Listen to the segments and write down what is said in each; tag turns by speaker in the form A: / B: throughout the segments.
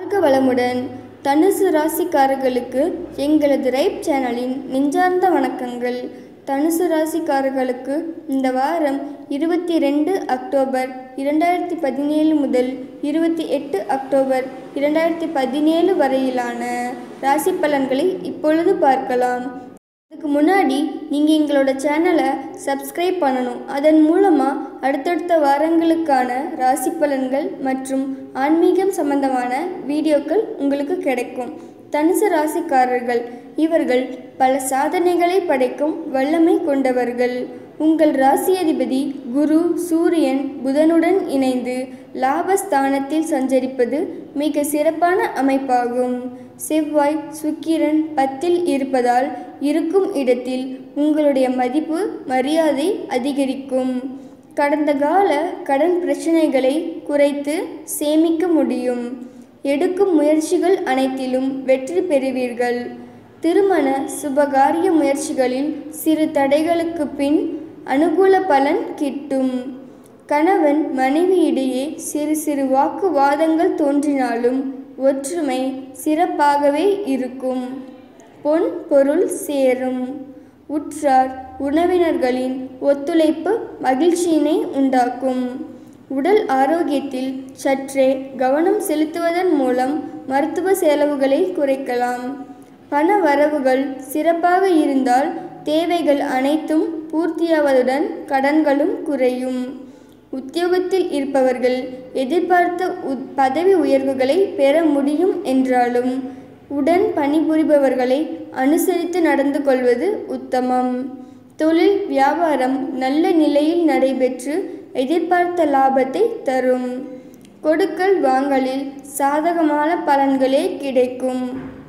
A: வாழ்க வளமுடன் தனுசு ராசிக்காரர்களுக்கு எங்களது ரைப் சேனலின் நெஞ்சார்ந்த வணக்கங்கள் தனுசு ராசிக்காரர்களுக்கு இந்த வாரம் இருபத்தி ரெண்டு அக்டோபர் இரண்டாயிரத்தி பதினேழு முதல் இருபத்தி எட்டு அக்டோபர் இரண்டாயிரத்தி பதினேழு வரையிலான ராசி பலன்களை இப்பொழுது பார்க்கலாம் அதுக்கு முன்னாடி நீங்கள் எங்களோட சேனலை சப்ஸ்கிரைப் பண்ணணும் அதன் மூலமாக அடுத்தடுத்த வாரங்களுக்கான ராசி பலன்கள் மற்றும் ஆன்மீகம் சம்பந்தமான வீடியோக்கள் உங்களுக்கு கிடைக்கும் தனுசு ராசிக்காரர்கள் இவர்கள் பல சாதனைகளை படைக்கும் வல்லமை கொண்டவர்கள் உங்கள் ராசி அதிபதி குரு சூரியன் புதனுடன் இணைந்து லாபஸ்தானத்தில் சஞ்சரிப்பது மிக சிறப்பான அமைப்பாகும் செவ்வாய் சுக்கிரன் பத்தில் இருப்பதால் இருக்கும் இடத்தில் உங்களுடைய மதிப்பு மரியாதை அதிகரிக்கும் கடந்த கால கடன் பிரச்சனைகளை குறைத்து சேமிக்க முடியும் எடுக்கும் முயற்சிகள் அனைத்திலும் வெற்றி பெறுவீர்கள் திருமண சுபகாரிய முயற்சிகளில் சிறு தடைகளுக்கு பின் அனுகூல பலன் கிட்டும் கணவன் மனைவியிடையே சிறு சிறு வாக்குவாதங்கள் தோன்றினாலும் ஒற்றுமை சிறப்பாகவே இருக்கும் பொன் பொருள் சேரும் உற்றார் உறவினர்களின் ஒத்துழைப்பு மகிழ்ச்சியினை உண்டாக்கும் உடல் ஆரோக்கியத்தில் சற்றே கவனம் செலுத்துவதன் மூலம் மருத்துவ செலவுகளை குறைக்கலாம் பண வரவுகள் சிறப்பாக இருந்தால் தேவைகள் அனைத்தும் பூர்த்தியாவதுடன் கடன்களும் குறையும் உத்தியோகத்தில் இருப்பவர்கள் எதிர்பார்த்த உத்- பதவி உயர்வுகளை பெற முடியும் என்றாலும் உடன் பணிபுரிபவர்களை அனுசரித்து நடந்து கொள்வது உத்தமம் தொழில் வியாபாரம் நல்ல நிலையில் நடைபெற்று எதிர்பார்த்த லாபத்தை தரும் கொடுக்கல் வாங்கலில் சாதகமான பலன்களே கிடைக்கும்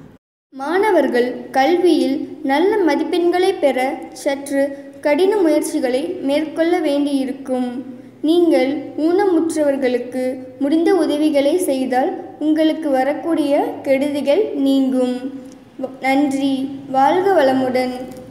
A: மாணவர்கள் கல்வியில் நல்ல மதிப்பெண்களை பெற சற்று கடின முயற்சிகளை மேற்கொள்ள வேண்டியிருக்கும் நீங்கள் ஊனமுற்றவர்களுக்கு முடிந்த உதவிகளை செய்தால் உங்களுக்கு வரக்கூடிய கெடுதிகள் நீங்கும் நன்றி வாழ்க வளமுடன்